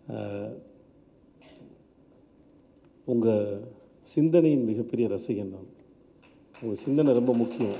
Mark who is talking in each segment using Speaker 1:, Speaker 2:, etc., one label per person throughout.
Speaker 1: உங்கள் சிந்தனையின் மிகப்பெரிய ரசிகன் நான் உங்கள் சிந்தனை ரொம்ப முக்கியம்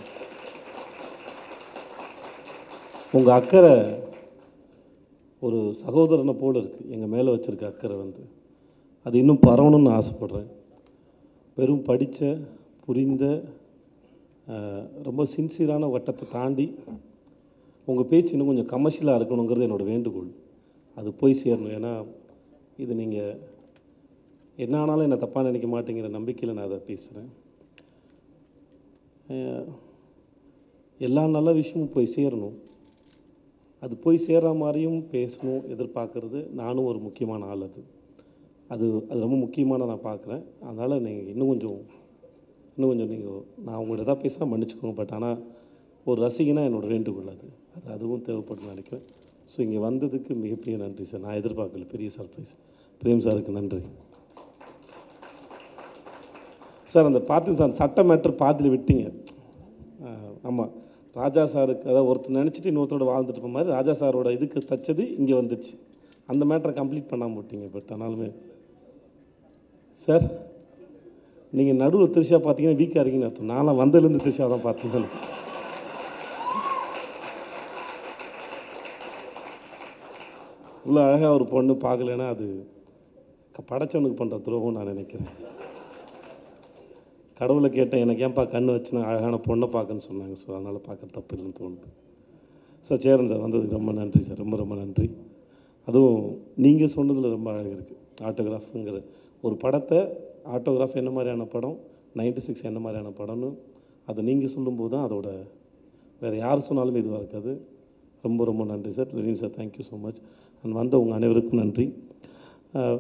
Speaker 1: உங்கள் அக்கறை ஒரு சகோதரனை போல் இருக்குது எங்கள் மேலே வச்சுருக்க அக்கறை வந்து அது இன்னும் பரவணும்னு ஆசைப்பட்றேன் வெறும் படித்த புரிந்த அஹ், ரொம்ப சின்சியரான வட்டத்தை தாண்டி உங்கள் பேச்சு இன்னும் கொஞ்சம் கமர்ஷியலாக இருக்கணுங்கிறது என்னோடய வேண்டுகோள் அது போய் சேரணும் ஏன்னா இது நீங்கள் என்ன ஆனாலும் என்னை தப்பாக நினைக்க மாட்டேங்கிற நம்பிக்கையில் நான் அதை பேசுகிறேன் எல்லா நல்ல விஷயமும் போய் சேரணும் அது போய் சேர்ற மாதிரியும் பேசணும் எதிர்பார்க்கறது நானும் ஒரு முக்கியமான ஆள் அது அது அது ரொம்ப முக்கியமான நான் பார்க்குறேன் அதனால் நீங்கள் இன்னும் கொஞ்சம் இன்னும் கொஞ்சம் நீங்கள் நான் உங்கள்கிட்ட தான் பேசினா மன்னிச்சுக்கோங்க பட் ஆனால் ஒரு ரசிகனாக என்னோட வேண்டுகோள் அது அது அதுவும் தேவைப்படுன்னு நினைக்கிறேன் ஸோ இங்கே வந்ததுக்கு மிகப்பெரிய நன்றி சார் நான் எதிர்பார்க்கல பெரிய சர்ப்ரைஸ் பிரேம் சாருக்கு நன்றி சார் அந்த பார்த்து சார் அந்த சட்ட மேட்ரு பாதியில் விட்டீங்க ஆமாம் ராஜா சாருக்கு அதாவது ஒருத்தர் நினச்சிட்டு இன்னொருத்தரோட வாழ்ந்துட்டு இருக்க மாதிரி ராஜா சாரோட இதுக்கு தச்சது இங்கே வந்துச்சு அந்த மேட்டரை கம்ப்ளீட் பண்ணாமல் விட்டீங்க பட் ஆனாலுமே சார் நீங்கள் நடுவில் திருஷா பார்த்தீங்கன்னா வீக்காக இருக்கீங்கன்னு அர்த்தம் நான்லாம் வந்ததுலேருந்து திருஷா தான் பார்த்தீங்க இவ்வளோ அழகாக ஒரு பொண்ணு பார்க்கலன்னா அது க- படைச்சவனுக்கு பண்ணுற துரோகம் நான் நினைக்கிறேன் கடவுளை கேட்டேன் எனக்கு ஏன்பா கண்ணு வச்சுனா அழகான பொண்ணை பார்க்கன்னு சொன்னாங்க ஸோ அதனால் பார்க்க தப்பு இல்லைன்னு தோணுது சார் சேரன் சார் வந்ததுக்கு ரொம்ப நன்றி சார் ரொம்ப ரொம்ப நன்றி அதுவும் நீங்கள் சொன்னதில் ரொம்ப அழகாக இருக்குது ஆட்டோகிராஃபுங்கிற ஒரு படத்தை ஆட்டோகிராஃப் என்ன மாதிரியான படம் 96 சிக்ஸ் என்ன மாதிரியான படம்னு அதை நீங்கள் சொல்லும்போது தான் அதோட வேறு யார் சொன்னாலும் இதுவாக இருக்காது ரொம்ப ரொம்ப நன்றி sir Lenin sir thank you so much and வந்த உங்கள் அனைவருக்கும் நன்றி அஹ்,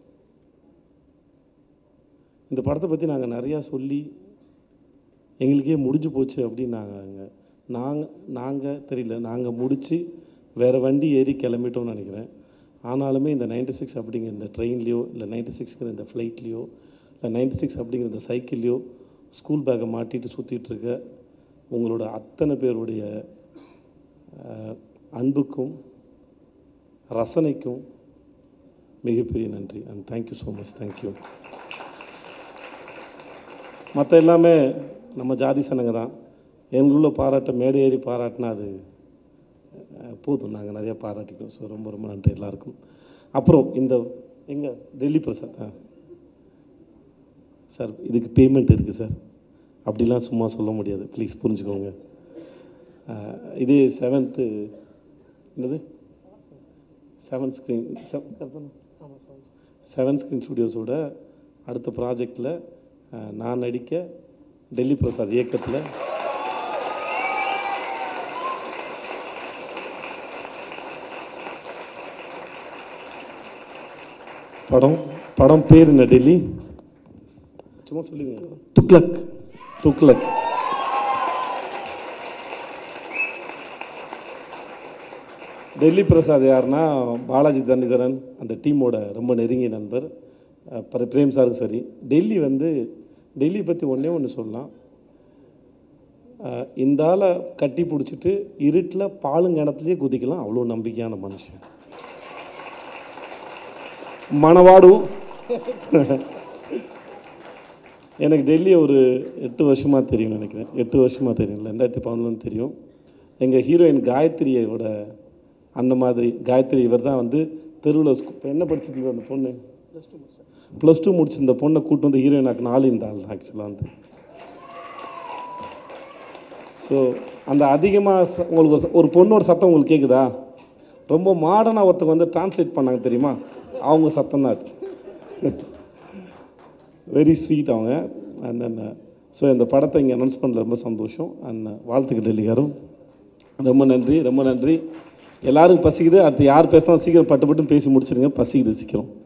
Speaker 1: இந்த படத்தை பற்றி நாங்கள் நிறையா சொல்லி எங்களுக்கே முடிஞ்சு போச்சு அப்படின்னு நாங்கள் நாங்கள் நாங்கள் தெரியல நாங்கள் முடித்து வேறு வண்டி ஏறி கிளம்பிட்டோம்னு நினைக்கிறேன் ஆனாலுமே இந்த 96 சிக்ஸ் அப்படிங்கிற இந்த ட்ரெயின்லேயோ இல்லை 96 சிக்ஸ்ங்கிற இந்த ஃப்ளைட்லேயோ இல்லை 96 சிக்ஸ் அப்படிங்கிற இந்த சைக்கிள்லேயோ ஸ்கூல் பேக்கை மாட்டிட்டு சுற்றிட்டு இருக்க உங்களோட அத்தனை பேருடைய அஹ், அன்புக்கும் ரசனைக்கும் மிகப்பெரிய நன்றி and thank you so much thank you மற்ற எல்லாமே நம்ம ஜாதி சனங்க தான் எங்களுள்ள பாராட்ட மேடை ஏறி பாராட்டினா அது அஹ், போதும் நாங்கள் நிறையா பாராட்டிக்கிறோம் ஸோ ரொம்ப ரொம்ப நன்றி எல்லாருக்கும் அப்புறம் இந்த எங்கே டெல்லி பிரசாத் ஆ சார் இதுக்கு பேமெண்ட் இருக்குது சார் அப்படிலாம் சும்மா சொல்ல முடியாது ப்ளீஸ் புரிஞ்சுக்கோங்க அஹ், இதே செவன்த்து என்னது செவன் ஸ்க்ரீன் செவன் ஸ்க்ரீன் ஸ்டுடியோஸோட அடுத்த ப்ராஜெக்டில் நான் நடிக்க டெல்லி பிரசாத் இயக்கத்தில் படம் படம் பேர் என்ன டெல்லி சும்மா சொல்லுங்க துக்ளக் துக்ளக் டெல்லி பிரசாத் யாருன்னா பாலாஜி தன்னிதரன் அந்த டீமோட ரொம்ப நெருங்கிய நண்பர் அஹ் பிர- பிரேம் சாருக்கு சரி டெல்லி வந்து டெல்லி பற்றி ஒன்றே ஒன்று சொல்லலாம் அஹ் இந்த ஆளை கட்டி பிடிச்சிட்டு இருட்டில் பாலுங்கிணத்துலேயே குதிக்கலாம் அவ்வளோ நம்பிக்கையான மனுஷன் மணவாடு எனக்கு டெல்லி ஒரு எட்டு வருஷமாக தெரியும் நினைக்கிறேன் எட்டு வருஷமாக தெரியும் ரெண்டாயிரத்தி பதினொன்று தெரியும் எங்கள் ஹீரோயின் காயத்ரியோட அந்த மாதிரி காயத்ரி இவர் தான் வந்து தெருவில் ஸ்கூ என்ன படிச்சிருந்தது அந்த பொண்ணு ப்ளஸ் டூ முடிச்சிருந்த பொண்ணை கூட்டு வந்து ஹீரோயின் ஆக்கின ஆள் இந்த ஆள் ஆக்சுவலாக வந்து ஸோ அந்த அதிகமாக உங்களுக்கு ஒரு ச- ஒரு பொண்ணோட சத்தம் உங்களுக்கு கேட்குதா ரொம்ப மாடர்னாக ஒருத்தங்க வந்து டிரான்ஸ்லேட் பண்ணாங்க தெரியுமா அவங்க சத்தம் தான் அது வெரி ஸ்வீட் அவங்க அண்ட் தென் ஸோ இந்த படத்தை இங்கே அனௌன்ஸ் பண்ணல ரொம்ப சந்தோஷம் அண்ட் வாழ்த்துக்கள் டெல்லிகாரும் ரொம்ப நன்றி ரொம்ப நன்றி எல்லாருக்கும் பசிக்குது அடுத்து யார் பேசினாலும் சீக்கிரம் பட்டு பட்டு பேசி முடிச்சிருங்க பசிக்குது சீக்கிரம்